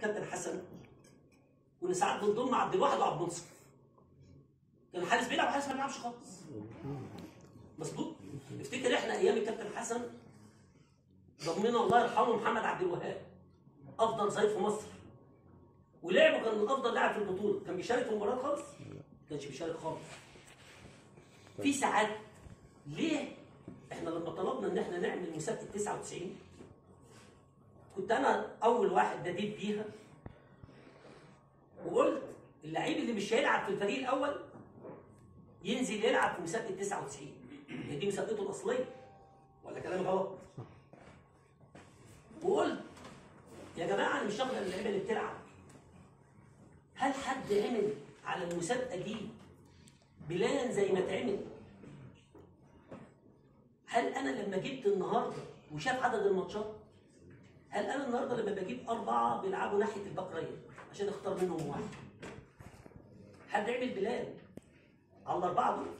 كابتن حسن كنا ساعات بنضم عبد الواحد وعبد الناصر كان الحارس بيلعب والحارس ما بيلعبش خالص مظبوط افتكر احنا ايام الكابتن حسن ضمنا الله يرحمه محمد عبد الوهاب افضل ظهير في مصر ولعبه كان افضل لاعب في البطوله كان بيشارك في المباريات خالص ما كانش بيشارك خالص في ساعات ليه احنا لما طلبنا ان احنا نعمل مسابقه 99 كنت انا اول واحد بديت بيها وقلت اللعيب اللي مش هيلعب في الفريق الاول ينزل يلعب في مسابقه 99 هي دي مسابقته الاصليه ولا كلام غلط وقلت يا جماعه انا مش هاخد اللعيبه اللي بتلعب هل حد عمل على المسابقه دي بلان زي ما اتعمل هل انا لما جبت النهارده وشاف عدد الماتشات هل انا النهارده لما بجيب اربعه بيلعبوا ناحيه البقريه عشان اختار منهم واحد حد عمل بلان على الاربعه دول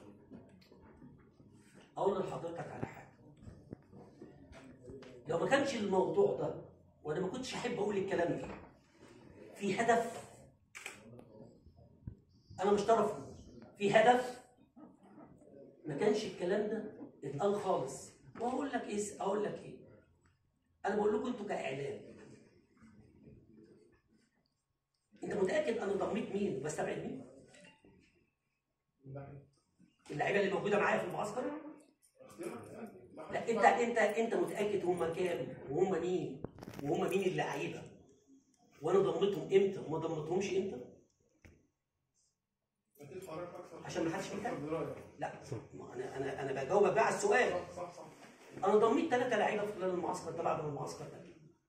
اقول لحضرتك على حاجه لو ما كانش الموضوع ده وانا ما كنتش احب اقول الكلام ده في هدف انا مش طرفه في هدف ما كانش الكلام ده اتقال خالص واقول لك ايه اقول لك ايه انا بقول لكم انتوا كاعلام انت متاكد انا ضميت مين وبستبعد مين اللعيبه اللي موجوده معايا في المعسكر لا انت انت انت متاكد هم كام وهم مين وهم مين اللعيبه وانا ضمتهم امتى وما ضمتهمش امتى اكيد حضرتك اكثر عشان ما حدش اكثر متاكد درايه لا ما انا انا انا بجاوبك بقى على السؤال صح صح صح انا ضميت ثلاثه لعيبه في خلال المعسكر ده بعد المعسكر ده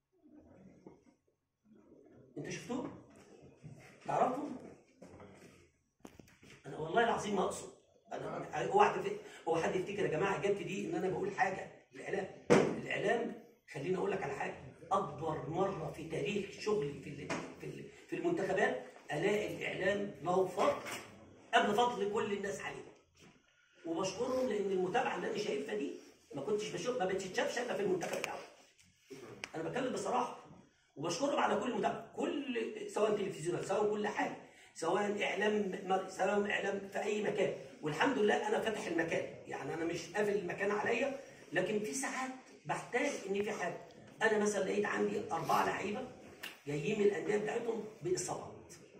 انت شفتوه؟ تعرفهم؟ انا والله العظيم ما اقصد انا اوعى تف- هو حد يفتكر يا جماعه اجابتي دي ان انا بقول حاجه الاعلام الاعلام خليني اقول لك على حاجه اكبر مره في تاريخ شغلي في ال- في ال- في المنتخبات الاقي الاعلام له فضل قبل فضل كل الناس عليه وبشكرهم لان المتابعه اللي انا شايفها دي ما كنتش بشوف ما بتتشافش الا في المنتخب الاول انا بتكلم بصراحه وبشكرهم على كل متابعه كل سواء تلفزيونات سواء كل حاجه سواء اعلام مرئي سواء اعلام في اي مكان والحمد لله انا فاتح المكان يعني انا مش قافل المكان عليا لكن في ساعات بحتاج ان في حاجه انا مثلا لقيت عندي اربعه لعيبه جايين من الانديه بتاعتهم باصابات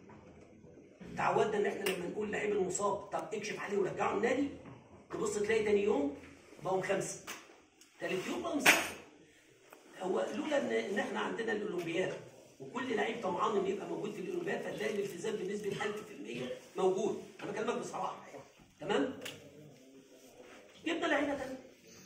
تعودنا ان احنا لما نقول لعيب المصاب طب اكشف عليه ورجعه النادي تبص تلاقي تاني يوم بقوا خمسه ثالث يوم بقوا سته هو لولا ان ان احنا عندنا الاولمبياد وكل لعيب طمعان انه يبقى موجود في الاولمبياد فتلاقي الالتزام بنسبه 1000% موجود انا بكلمك بصراحه تمام جبنا لعيبه تانيه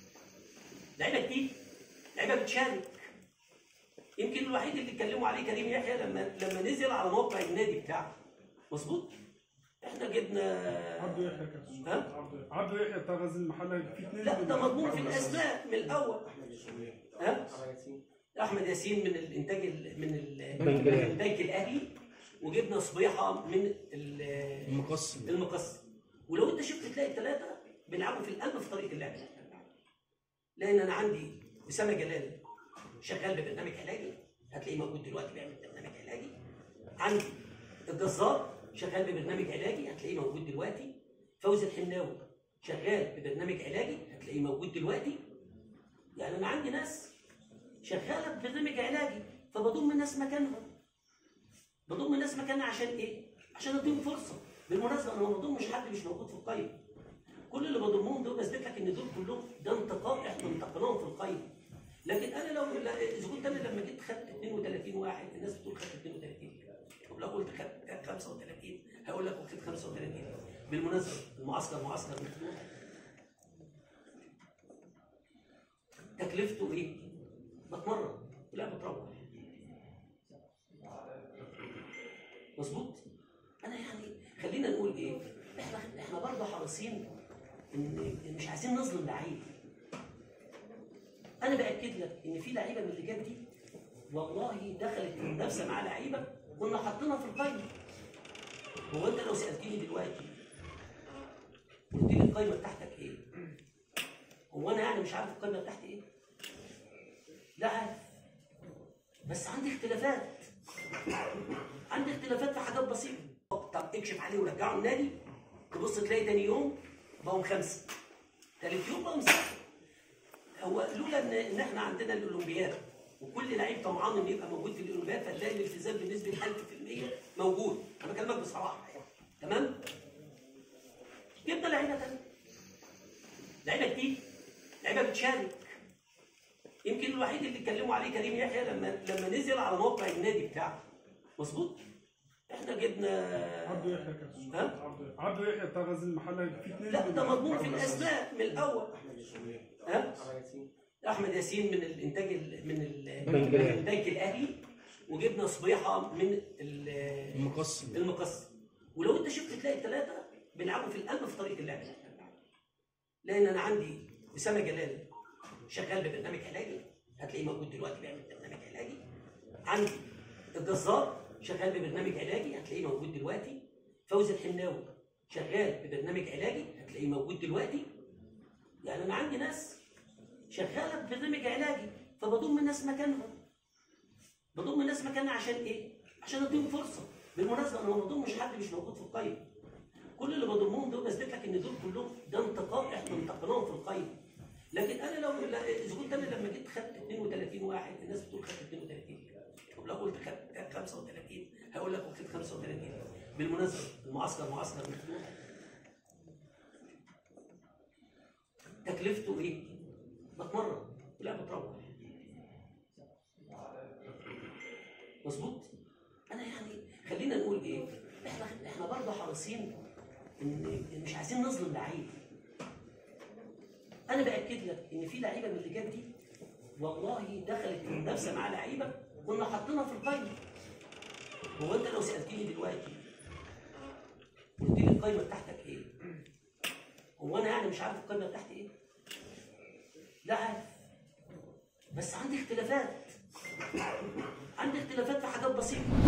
لعيبه كتير لعيبه بتشارك يمكن الوحيد اللي اتكلموا عليه كريم يحيى لما لما نزل على موقع النادي بتاعه مظبوط احنا جبنا عبده يحيى كابتن ها؟ عبده- عبده يحيى بتاع غزل المحله في اثنين لا ده مضمون في الاسماء من الاول ها احمد ياسين من الانتاج ال- من ال- بنك من الأهلي. البنك الاهلي وجبنا صبيحه من ال- المقص المقص ولو انت شفت تلاقي الثلاثه بيلعبوا في القلب في طريقه اللعب لان انا عندي اسامه جلال شغال ببرنامج علاجي هتلاقيه موجود دلوقتي بيعمل برنامج علاجي عندي الجزار شغال ببرنامج علاجي هتلاقيه موجود دلوقتي فوزي الحناوي شغال ببرنامج علاجي هتلاقيه موجود دلوقتي يعني انا عندي ناس شغاله ببرنامج علاجي فبضم الناس مكانهم بضم الناس مكانها عشان ايه؟ عشان اديهم فرصه بالمناسبه انا ما بضمش حد مش موجود في القايمه كل اللي بضمهم دول بثبت لك ان دول كلهم ده انتقاء احنا انتقيناهم في القايمه لكن انا لو لا- اذا كنت انا لما جيت خدت 32 واحد الناس بتقول خدت 32 طب لو قلت خدت 35 هقول لك خدت 35 بالمناسبه المعسكر معسكر مفتوح تكلفته ايه؟ بتمرن لا بتروح مظبوط انا يعني خلينا نقول ايه احنا احنا برضه حريصين ان إن مش عايزين نظلم لعيب انا باكد لك ان في لعيبه من اللي جت دي والله دخلت المنافسه مع لعيبه كنا حاطينها في القايمه هو انت لو سالتني دلوقتي قلت لي القايمه بتاعتك ايه هو انا يعني مش عارف القايمه بتاعتي ايه لا عارف بس عندي اختلافات عندي اختلافات في حاجات بسيطه طب اكشف عليه ورجعه النادي تبص تلاقي تاني يوم بقوا خمسه تالت يوم بقوا سته هو لولا ان ان احنا عندنا الاولمبياد وكل لعيب طمعان انه يبقى موجود في الاولمبياد فتلاقي الالتزام بنسبه 1000% موجود انا بكلمك بصراحه يعني تمام جبنا لعيبه تانيه لعيبه كتير لعيبه بتشارك يمكن الوحيد اللي اتكلموا عليه كريم يحيى لما لما نزل على موقع النادي بتاعه مظبوط احنا جبنا عبده يحيى كاس ها عبده يحيى بتاع غزل المحله في اثنين لا ده مضمون في الاسماء من الاول ها احمد ياسين من الانتاج ال- من ال- بنك من الأهلي. البنك الاهلي وجبنا صبيحه من ال- المقص المقص ولو انت شفت تلاقي الثلاثه بيلعبوا في القلب في طريقه اللعب لان انا عندي اسامه جلال شغال ببرنامج علاجي هتلاقيه موجود دلوقتي بيعمل برنامج علاجي عندي الجزار شغال ببرنامج علاجي هتلاقيه موجود دلوقتي فوزي الحناوي شغال ببرنامج علاجي هتلاقيه موجود دلوقتي يعني انا عندي ناس شغاله ببرنامج علاجي فبضم الناس مكانهم بضم الناس مكانها عشان ايه؟ عشان اديهم فرصه بالمناسبه انا ما بضمش حد مش موجود في القايمه كل اللي بضمهم دول بثبت لك ان دول كلهم ده انتقاء احنا انتقيناهم في القايمه لكن انا لو لا- اذا كنت انا لما جيت خدت 32 واحد الناس بتقول خدت 32 طب لو قلت خدت 35 هقول لك خدت 35 بالمناسبه المعسكر معسكر مفتوح تكلفته ايه؟ بتمرن لا بتروح مظبوط انا يعني خلينا نقول ايه احنا احنا برضه حريصين ان إن مش عايزين نظلم لعيب انا باكد لك ان في لعيبه من اللي جت دي والله دخلت المنافسه مع لعيبه كنا حاطينها في القايمه هو انت لو سالتني دلوقتي قلت لي القايمه بتاعتك ايه هو انا يعني مش عارف القايمه بتاعتي ايه لا عارف بس عندي اختلافات عندي اختلافات في حاجات بسيطه